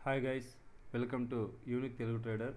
hi guys welcome to unique Telugu trader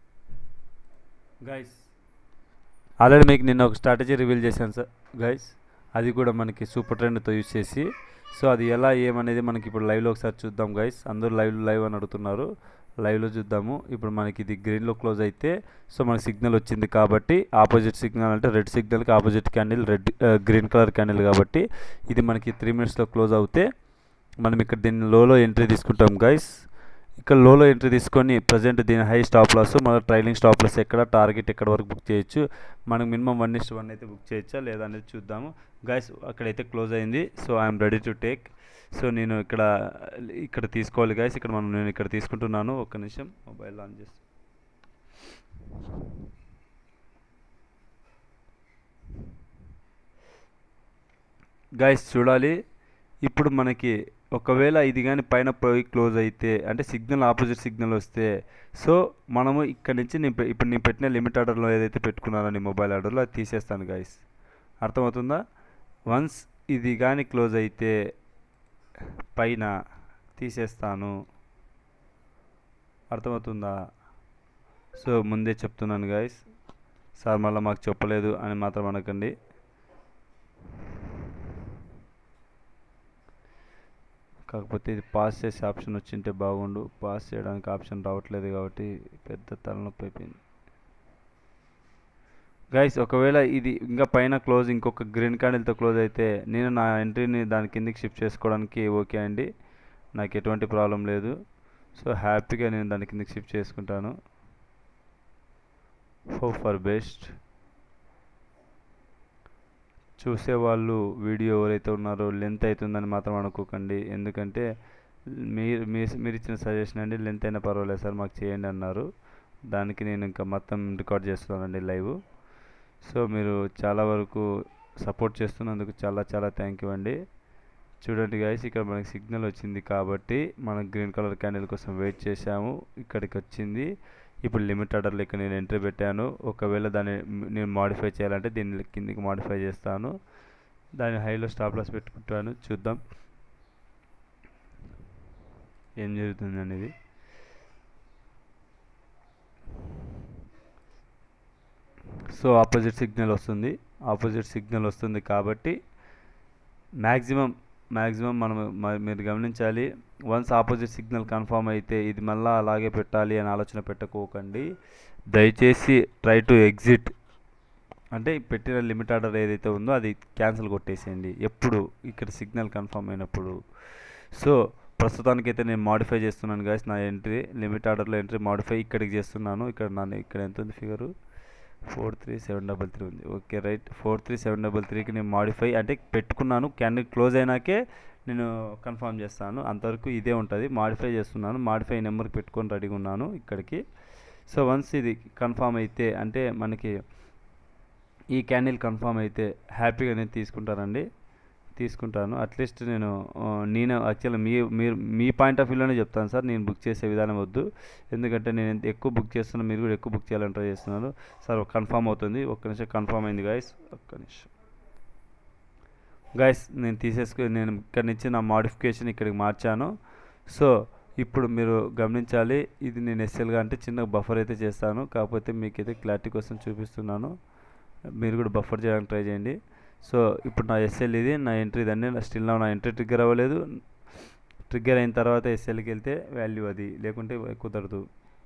guys already మీకు నిన్న ఒక స్ట్రాటజీ రివీల్ చేశాను సార్ గైస్ అది కూడా మనకి సూపర్ ట్రెండ్తో యూజ్ చేసి సో అది ఎలా ఏమనేది మనకి ఇప్పుడు లైవ్లో ఒకసారి చూద్దాం గైస్ అందరూ లైవ్ లైవ్ అని అడుగుతున్నారు లైవ్లో చూద్దాము ఇప్పుడు మనకి ఇది గ్రీన్లో క్లోజ్ అయితే సో మనకి సిగ్నల్ వచ్చింది కాబట్టి ఆపోజిట్ సిగ్నల్ అంటే రెడ్ సిగ్నల్కి opposite candle red green colour candle కాబట్టి ఇది మనకి త్రీ మినిట్స్లో క్లోజ్ అవుతే మనం ఇక్కడ దీన్ని లోలో ఎంట్రీ తీసుకుంటాం గైస్ ఇక్కడ లోలో ఎంట్రీ తీసుకొని ప్రజెంట్ దీని హై స్టాప్ లాస్ మన ట్రైలింగ్ స్టాప్ లాస్ ఎక్కడ టార్గెట్ ఎక్కడ వరకు బుక్ చేయొచ్చు మనకు మినిమం వన్ ఇస్ట్ వన్ అయితే బుక్ చేయొచ్చా లేదా అనేది చూద్దాము గైస్ అక్కడైతే క్లోజ్ అయింది so I'm ready to take so నేను ఇక్కడ ఇక్కడ తీసుకోవాలి గైస్ ఇక్కడ మనం నేను ఇక్కడ తీసుకుంటున్నాను ఒక్క నిమిషం మొబైల్ ఆన్ చేసి గైస్ చూడాలి ఇప్పుడు మనకి ఒకవేళ ఇది కానీ పైన పోయి క్లోజ్ అయితే అంటే సిగ్నల్ ఆపోజిట్ సిగ్నల్ వస్తే సో మనము ఇక్కడ నుంచి నేను పె- ఇప్పుడు నేను పెట్టిన లిమిట్ ఆర్డర్లో ఏదైతే పెట్టుకున్నానో నీ మొబైల్ ఆర్డర్లో అది తీసేస్తాను గాయస్ అర్థమవుతుందా వన్స్ ఇది కానీ క్లోజ్ అయితే పైన తీసేస్తాను అర్థమవుతుందా సో ముందే చెప్తున్నాను గాయస్ సార్ మళ్ళీ మాకు చెప్పలేదు అని మాత్రం అనకండి కాకపోతే ఇది పాస్ చేసే ఆప్షన్ వచ్చింటే బాగుండు పాస్ చేయడానికి ఆప్షన్ రావట్లేదు కాబట్టి పెద్ద తలనొప్పి అయిపోయింది గైస్ ఒకవేళ ఇది ఇంకా పైన క్లోజ్ ఇంకొక గ్రీన్ క్యాండిల్తో క్లోజ్ అయితే నేను నా ఎంట్రీని దాని కిందికి షిఫ్ట్ చేసుకోవడానికి ఓకే అండి నాకు ఎటువంటి ప్రాబ్లం లేదు సో హ్యాపీగా నేను దాని కిందికి షిఫ్ట్ చేసుకుంటాను హోప్ ఫర్ బెస్ట్ చూసేవాళ్ళు వీడియో ఎవరైతే ఉన్నారో లెంత్ అవుతుందని మాత్రం అనుకోకండి ఎందుకంటే మీరు మీ- మీరు ఇచ్చిన సజెషన్ అండి లెంత్ అయినా పర్వాలేదు సార్ మాకు చేయండి అన్నారు దానికి నేను ఇంకా మొత్తం రికార్డ్ చేస్తున్నానండి లైవ్ సో మీరు చాలా వరకు సపోర్ట్ చేస్తున్నందుకు చాలా చాలా థ్యాంక్ యూ అండి చూడండి గాయస్ ఇక్కడ మనకి సిగ్నల్ వచ్చింది కాబట్టి మనం గ్రీన్ కలర్ క్యాండిల్ కోసం వెయిట్ చేసాము ఇక్కడికి వచ్చింది ఇప్పుడు లిమిట్ ఆర్డర్లో ఇక్కడ నేను ఎంట్రీ పెట్టాను ఒకవేళ దాన్ని మ్- నేను మాడిఫై చేయాలంటే దీన్ని కిందికి మాడిఫై చేస్తాను దాని హైలో స్టాప్ లాస్ పెట్టుకుంటాను చూద్దాం ఏం జరుగుతుంది అనేది సో ఆపోజిట్ సిగ్నల్ వస్తుంది ఆపోజిట్ సిగ్నల్ వస్తుంది కాబట్టి మ్యాక్సిమం మ్యాక్సిమం మనం మ- మీరు గమనించాలి వన్స్ ఆపోజిట్ సిగ్నల్ కన్ఫర్మ్ అయితే ఇది మళ్ళీ అలాగే పెట్టాలి అని ఆలోచన పెట్టుకోకండి దయచేసి ట్రై టు ఎగ్జిట్ అంటే ఈ పెట్టిన లిమిట్ ఆర్డర్ ఏదైతే ఉందో అది క్యాన్సిల్ కొట్టేసేయండి ఎప్పుడు ఇక్కడ సిగ్నల్ కన్ఫర్మ్ అయినప్పుడు సో ప్రస్తుతానికైతే నేను మాడిఫై చేస్తున్నాను గాయస్ నా ఎంట్రీ లిమిట్ ఆర్డర్లో ఎంట్రీ మాడిఫై ఇక్కడికి చేస్తున్నాను ఇక్కడ నా ఇక్కడ ఎంత ఉంది figure four three seven double three ఉంది okay right four three seven double త్రీకి నేను మాడిఫై అంటే పెట్టుకున్నాను క్యాండిల్ క్లోజ్ అయినాకే నేను కన్ఫర్మ్ చేస్తాను అంతవరకు ఇదే ఉంటుంది మాడిఫై చేస్తున్నాను మాడిఫై నెంబర్కి పెట్టుకొని రెడీగా ఉన్నాను ఇక్కడికి సో వన్స్ ఇది కన్ఫర్మ్ అయితే అంటే మనకి ఈ క్యాండిల్ కన్ఫర్మ్ అయితే హ్యాపీగా నేను తీసుకుంటానండి తీసుకుంటాను అట్లీస్ట్ నేను ఆ, నేను యాక్చువల్లీ మీ మీరు మీ పాయింట్ ఆఫ్ వ్యూలోనే చెప్తాను సార్ నేను బుక్ చేసే విధానం వద్దు ఎందుకంటే నేను ఎంత ఎక్కువ బుక్ చేస్తున్నా మీరు కూడా ఎక్కువ బుక్ చేయాలని ట్రై చేస్తున్నాను సార్ కన్ఫర్మ్ అవుతుంది ఒక్క నిమిషం కన్ఫర్మ్ అయింది గాయస్ ఒక్క నిమిషం గాయస్ నేను తీసేసుకు నేను ఇక్కడ నుంచి నా మాడిఫికేషన్ ఇక్కడికి మార్చాను సో ఇప్పుడు మీరు గమనించాలి ఇది నేను ఎస్ఎల్గా అంటే చిన్న బఫర్ అయితే చేస్తాను కాకపోతే మీకైతే క్లారిటీ కోసం చూపిస్తున్నాను మీరు కూడా బఫర్ చేయడానికి ట్రై చేయండి సో ఇప్పుడు నా ఎస్ఎల్ ఇది నా ఎంట్రీ దాన్ని నా స్టిల్ నా ఎంట్రీ ట్రిగ్గర్ అవ్వలేదు ట్రిగ్గర్ అయిన తర్వాత ఎస్ఎల్కి వెళ్తే వాల్యూ అది లేకుంటే కుదరదు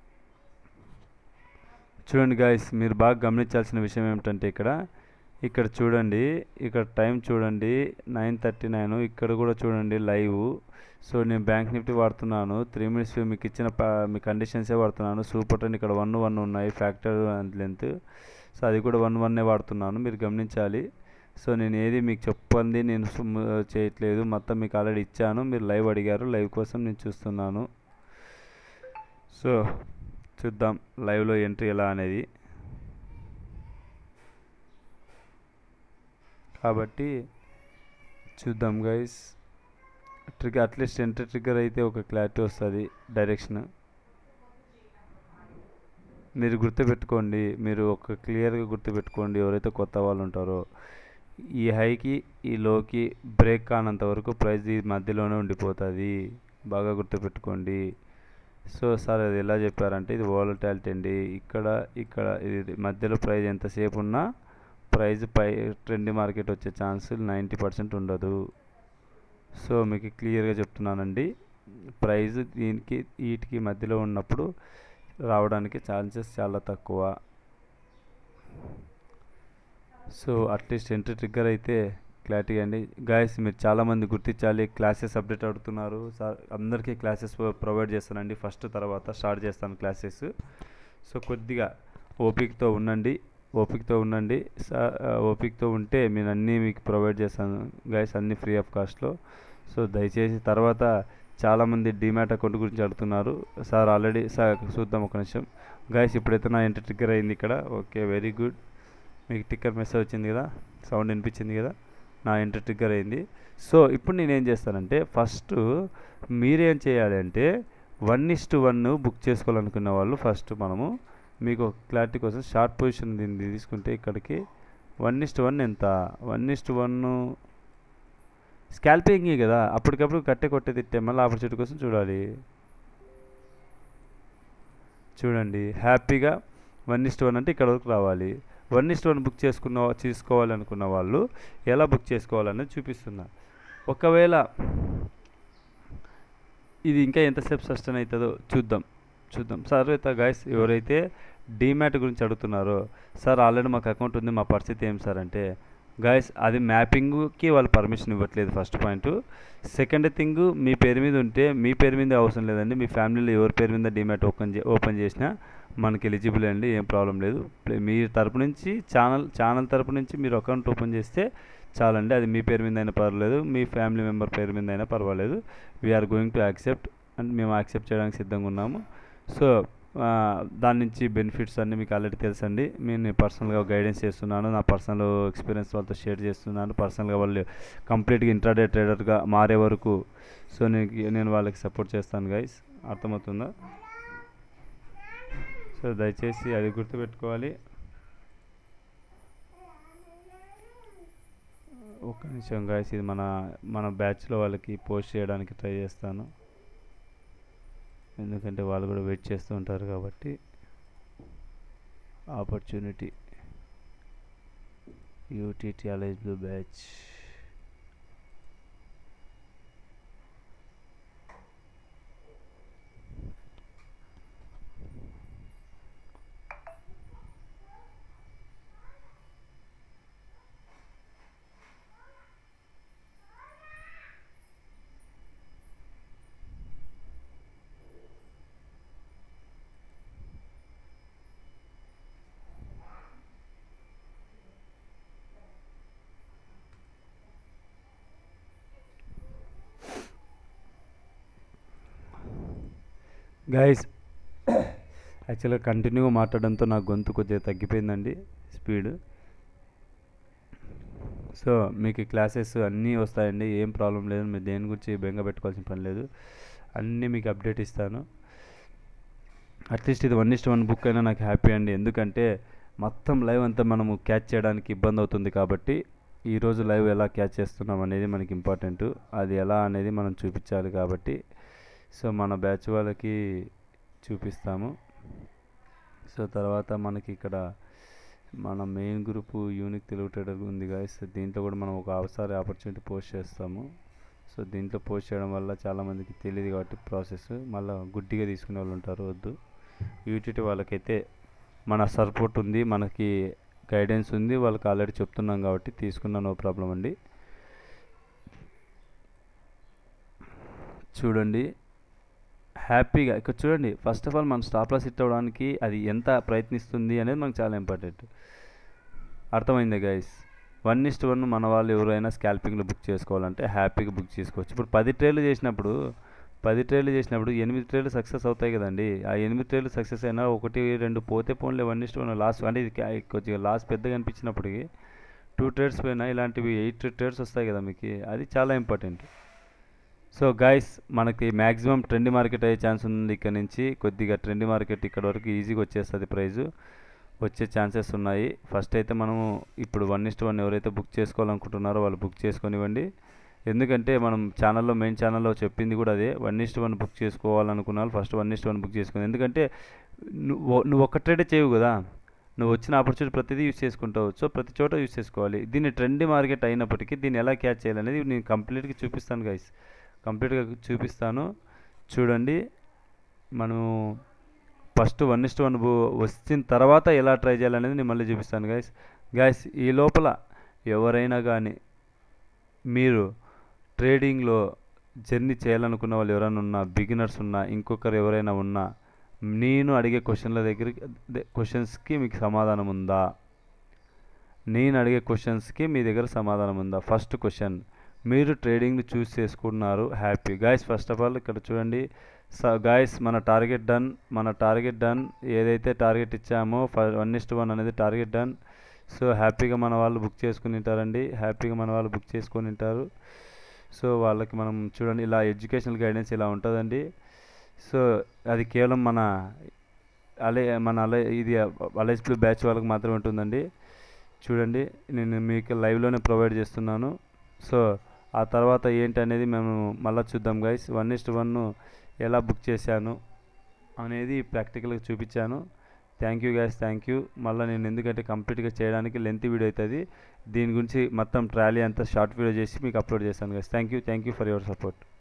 చూడండి గాయస్ మీరు బాగా గమనించాల్సిన విషయం ఏమిటంటే ఇక్కడ ఇక్కడ చూడండి ఇక్కడ టైం చూడండి నైన్ థర్టీ నైన్ ఇక్కడ కూడా చూడండి లైవ్ సో నేను బ్యాంక్ నిఫ్టీ వాడుతున్నాను త్రీ మినిట్స్ మీకు ఇచ్చిన ప- మీ కండిషన్సే వాడుతున్నాను సూపర్ టెన్ ఇక్కడ వన్ వన్ ఉన్నాయి ఫ్యాక్టర్ అండ్ లెంత్ సో అది కూడా వన్ వన్నే వాడుతున్నాను మీరు గమనించాలి సో నేను ఏది మీకు చెప్పండి నేను సుమ్ చేయట్లేదు మొత్తం మీకు ఆల్రెడీ ఇచ్చాను మీరు లైవ్ అడిగారు లైవ్ కోసం నేను చూస్తున్నాను సో చూద్దాం లైవ్లో ఎంట్రీ ఎలా అనేది కాబట్టి చూద్దాం guys trigger at least entry trigger అయితే ఒక క్లారిటీ వస్తుంది డైరెక్షన్ మీరు గుర్తుపెట్టుకోండి మీరు ఒక క్లియర్గా గుర్తుపెట్టుకోండి ఎవరైతే కొత్త వాళ్ళు ఉంటారో ఈ హైకి ఈ లోకి బ్రేక్ కానంత వరకు ప్రైస్ ఈ మధ్యలోనే ఉండిపోతుంది బాగా గుర్తుపెట్టుకోండి సో సార్ అది ఎలా చెప్పారంటే ఇది వాలటాలిటీ అండి ఇక్కడ ఇక్కడ ఇది మధ్యలో ప్రైస్ ఎంతసేపు ఉన్నా ప్రైస్ పై ట్రెండ్ మార్కెట్ వచ్చే ఛాన్స్ నైంటీ పర్సెంట్ ఉండదు సో మీకు క్లియర్గా చెప్తున్నానండి ప్రైస్ దీనికి వీటికి మధ్యలో ఉన్నప్పుడు రావడానికి ఛాన్సెస్ చాలా తక్కువ సో అట్లీస్ట్ ఎంట్రీ ట్రిగ్గర్ అయితే క్లారిటీ అండి గాయస్ మీరు చాలామంది గుర్తించాలి క్లాసెస్ అప్డేట్ అడుగుతున్నారు సార్ అందరికీ క్లాసెస్ ప్రొవైడ్ చేస్తానండి ఫస్ట్ తర్వాత స్టార్ట్ చేస్తాను క్లాసెస్ సో కొద్దిగా ఓపికతో ఉండండి ఓపికతో ఉండండి సార్ ఓపికతో ఉంటే నేను అన్నీ మీకు ప్రొవైడ్ చేస్తాను గైస్ అన్నీ ఫ్రీ ఆఫ్ కాస్ట్లో సో దయచేసి తర్వాత చాలామంది డిమాట్ అకౌంట్ గురించి అడుగుతున్నారు సార్ ఆల్రెడీ సార్ చూద్దాం ఒక నిమిషం గైస్ ఇప్పుడైతే నా ఎంటర్ ట్రిగ్గర్ అయింది ఇక్కడ ఓకే వెరీ గుడ్ మీకు టిక్కర్ మెసేజ్ వచ్చింది కదా సౌండ్ వినిపించింది కదా నా ఎంటర్ ట్రిగ్గర్ అయింది సో ఇప్పుడు నేను ఏం చేస్తానంటే ఫస్ట్ మీరేం చేయాలి అంటే one is to one book చేసుకోవాలనుకున్న వాళ్ళు ఫస్ట్ మనము మీకు క్లారిటీ కోసం షార్ట్ పొజిషన్ దీన్ని తీసుకుంటే ఇక్కడికి వన్ ఇస్ టు వన్ ఎంత one is to one scalping కదా అప్పటికప్పుడు కట్టే కొట్టే తిట్టే మళ్ళీ ఆపర్చునిటీ కోసం చూడాలి చూడండి హ్యాపీగా వన్ ఇస్ట్ వన్ అంటే ఇక్కడ వరకు రావాలి వన్ ఇస్ట్ వన్ బుక్ చేసుకున్న తీసుకోవాలనుకున్న వాళ్ళు ఎలా బుక్ చేసుకోవాలనేది చూపిస్తున్నా ఒకవేళ ఇది ఇంకా ఎంతసేపు సస్టైన్ అవుతుందో చూద్దాం చూద్దాం సార్ అయితే గాయస్ ఎవరైతే డీమ్యాట్ గురించి అడుగుతున్నారో సార్ ఆల్రెడీ మాకు అకౌంట్ ఉంది మా పరిస్థితి ఏం సార్ అంటే గాయస్ అది మ్యాపింగ్కి వాళ్ళు పర్మిషన్ ఇవ్వట్లేదు ఫస్ట్ పాయింట్ సెకండ్ థింగ్ మీ పేరు మీద ఉంటే మీ పేరు మీద అవసరం లేదండి మీ ఫ్యామిలీలో ఎవరి పేరు మీద డిమాట్ ఓపెన్ చే ఓపెన్ చేసినా మనకి ఎలిజిబుల్ అండి ఏం ప్రాబ్లం లేదు ప్లే- మీ తరపు నుంచి ఛానల్ ఛానల్ తరపు నుంచి మీరు అకౌంట్ ఓపెన్ చేస్తే చాలండి అది మీ పేరు మీద అయినా పర్వాలేదు మీ ఫ్యామిలీ మెంబర్ పేరు మీద అయినా పర్వాలేదు we're going to accept and మేము యాక్సెప్ట్ చేయడానికి సిద్ధంగా ఉన్నాము సో ఆ, దాని నుంచి బెనిఫిట్స్ అన్నీ మీకు ఆల్రెడీ తెలుసండి నేను పర్సనల్గా గైడెన్స్ చేస్తున్నాను నా పర్సనల్ ఎక్స్పీరియన్స్ వాళ్ళతో షేర్ చేస్తున్నాను పర్సనల్గా వాళ్ళు కంప్లీట్గా ఇంట్రాడే ట్రేడర్గా మారే వరకు సో నేను నేను వాళ్ళకి సపోర్ట్ చేస్తాను గైస్ అర్థమవుతుందా సో దయచేసి అది గుర్తుపెట్టుకోవాలి ఒక నిమిషం గాయస్ ఇది మన మన బ్యాచ్లో వాళ్ళకి పోస్ట్ చేయడానికి ట్రై చేస్తాను ఎందుకంటే వాళ్ళు కూడా వెయిట్ చేస్తూ ఉంటారు కాబట్టి opportunity utilize blue batch guys యాక్చువల్గా కంటిన్యూగా మాట్లాడడంతో నా గొంతు కొద్దిగా తగ్గిపోయిందండి స్పీడ్ సో మీకు క్లాసెస్ అన్నీ వస్తాయండి ఏం ప్రాబ్లం లేదు మీరు దేని గురించి బెంగ పెట్టుకోవాల్సిన పని లేదు అన్నీ మీకు అప్డేట్ ఇస్తాను అట్లీస్ట్ ఇది వన్ ఇస్ట్ వన్ బుక్ అయినా నాకు హ్యాపీ అండి ఎందుకంటే మొత్తం లైవ్ అంతా మనము క్యాచ్ చేయడానికి ఇబ్బంది అవుతుంది కాబట్టి ఈరోజు లైవ్ ఎలా క్యాచ్ చేస్తున్నాం అనేది మనకి ఇంపార్టెంట్ అది ఎలా అనేది మనం చూపించాలి కాబట్టి సో మన బ్యాచ్ వాళ్ళకి చూపిస్తాము సో తర్వాత మనకి ఇక్కడ మన main group unique Telugu trader ఉంది గాయస్ దీంట్లో కూడా మనం ఒక అవసర ఆపర్చునిటీ పోస్ట్ చేస్తాము సో దీంట్లో పోస్ట్ చేయడం వల్ల చాలామందికి తెలియదు కాబట్టి ప్రాసెస్ మళ్ళీ గుడ్డిగా తీసుకునే వాళ్ళు ఉంటారు వద్దు యూటీటీ వాళ్ళకైతే మన సపోర్ట్ ఉంది మనకి గైడెన్స్ ఉంది వాళ్ళకి ఆల్రెడీ చెప్తున్నాం కాబట్టి తీసుకున్న నో ప్రాబ్లం అండి చూడండి హ్యాపీగా ఇక్కడ చూడండి ఫస్ట్ ఆఫ్ ఆల్ మనం స్టాప్ లాస్ హిట్ అవ్వడానికి అది ఎంత ప్రయత్నిస్తుంది అనేది మనకు చాలా ఇంపార్టెంట్ అర్థమైంది గైస్ వన్ ఇస్ట్ వన్ మన వాళ్ళు ఎవరైనా స్కాల్పింగ్లో బుక్ చేసుకోవాలంటే హ్యాపీగా బుక్ చేసుకోవచ్చు ఇప్పుడు పది ట్రేలు చేసినప్పుడు పది ట్రేలు చేసినప్పుడు ఎనిమిది ట్రేలు సక్సెస్ అవుతాయి కదండి ఆ ఎనిమిది ట్రేలు సక్సెస్ అయినా ఒకటి రెండు పోతే పోన్లే వన్ ఇస్ట్ వన్ లాస్ అంటే ఇది క్యా- కొద్దిగా లాస్ పెద్దగా అనిపించినప్పటికీ టూ ట్రేడ్స్ పోయినా ఇలాంటివి ఎయిట్ ట్రేడ్స్ వస్తాయి కదా మీకు అది చాలా ఇంపార్టెంట్ సో గైస్ మనకి మ్యాక్సిమం ట్రెండ్ మార్కెట్ అయ్యే ఛాన్స్ ఉంది ఇక్కడ నుంచి కొద్దిగా ట్రెండ్ మార్కెట్ ఇక్కడ వరకు ఈజీగా వచ్చేస్తుంది ప్రైజు వచ్చే ఛాన్సెస్ ఉన్నాయి ఫస్ట్ అయితే మనము ఇప్పుడు వన్ ఇస్ట్ వన్ ఎవరైతే బుక్ చేసుకోవాలనుకుంటున్నారో వాళ్ళు బుక్ చేసుకొనివ్వండి ఎందుకంటే మనం ఛానల్లో మెయిన్ ఛానల్లో చెప్పింది కూడా అదే వన్ ఇస్ట్ వన్ బుక్ చేసుకోవాలనుకున్న వాళ్ళు first one is to one book చేసుకోండి ఎందుకంటే నువ్వు నువ్వు ఒక్క ట్రేడే చేయవు కదా నువ్వు వచ్చిన ఆపర్చునిటీ ప్రతిదీ యూస్ చేసుకుంటావు సో ప్రతి చోట యూస్ చేసుకోవాలి దీన్ని ట్రెండీ మార్కెట్ అయినప్పటికీ దీన్ని ఎలా క్యాచ్ చేయాలనేది నేను కంప్లీట్గా చూపిస్తాను గైస్ కంప్లీట్గా చూపిస్తాను చూడండి మనం ఫస్ట్ వన్ ఇస్ట్ వన్ వచ్చిన తర్వాత ఎలా ట్రై చేయాలనేది నేను మళ్ళీ చూపిస్తాను గైస్ గైస్ ఈ లోపల ఎవరైనా కానీ మీరు ట్రేడింగ్లో జర్నీ చేయాలనుకున్న వాళ్ళు ఎవరైనా ఉన్నా బిగినర్స్ ఉన్నా ఇంకొకరు ఎవరైనా ఉన్నా నేను అడిగే క్వశ్చన్ల దగ్గరికి క్వశ్చన్స్కి మీకు సమాధానం ఉందా నేను అడిగే క్వశ్చన్స్కి మీ దగ్గర సమాధానం ఉందా ఫస్ట్ క్వశ్చన్ మీరు ట్రేడింగ్ని చూస్ చేసుకున్నారు happy guys first of all ఇక్కడ చూడండి గాయస్ మన టార్గెట్ డన్ మన టార్గెట్ డన్ ఏదైతే టార్గెట్ ఇచ్చామో వన్ ఇస్ట్ వన్ అనేది టార్గెట్ డన్ సో హ్యాపీగా మన వాళ్ళు బుక్ చేసుకుని ఉంటారండి హ్యాపీగా మన వాళ్ళు బుక్ చేసుకొని ఉంటారు సో వాళ్ళకి మనం చూడండి ఇలా ఎడ్యుకేషనల్ గైడెన్స్ ఇలా ఉంటుందండి సో అది కేవలం మన అలే మన అలే ఇది అలైస్ బ్లూ బ్యాచ్ వాళ్ళకి మాత్రమే ఉంటుందండి చూడండి నేను మీకు లైవ్లోనే ప్రొవైడ్ చేస్తున్నాను సో ఆ తర్వాత ఏంటి అనేది మేము మళ్ళీ చూద్దాం గైస్ వన్ ఇస్ట్ వన్ ఎలా బుక్ చేశాను అనేది ప్రాక్టికల్గా చూపించాను thank you guys thank you మళ్ళీ నేను ఎందుకంటే కంప్లీట్గా చేయడానికి లెంత్ వీడియో అవుతుంది దీని గురించి మొత్తం ట్రాలీ అంతా షార్ట్ వీడియో చేసి మీకు అప్లోడ్ చేస్తాను guys thank you thank you for your support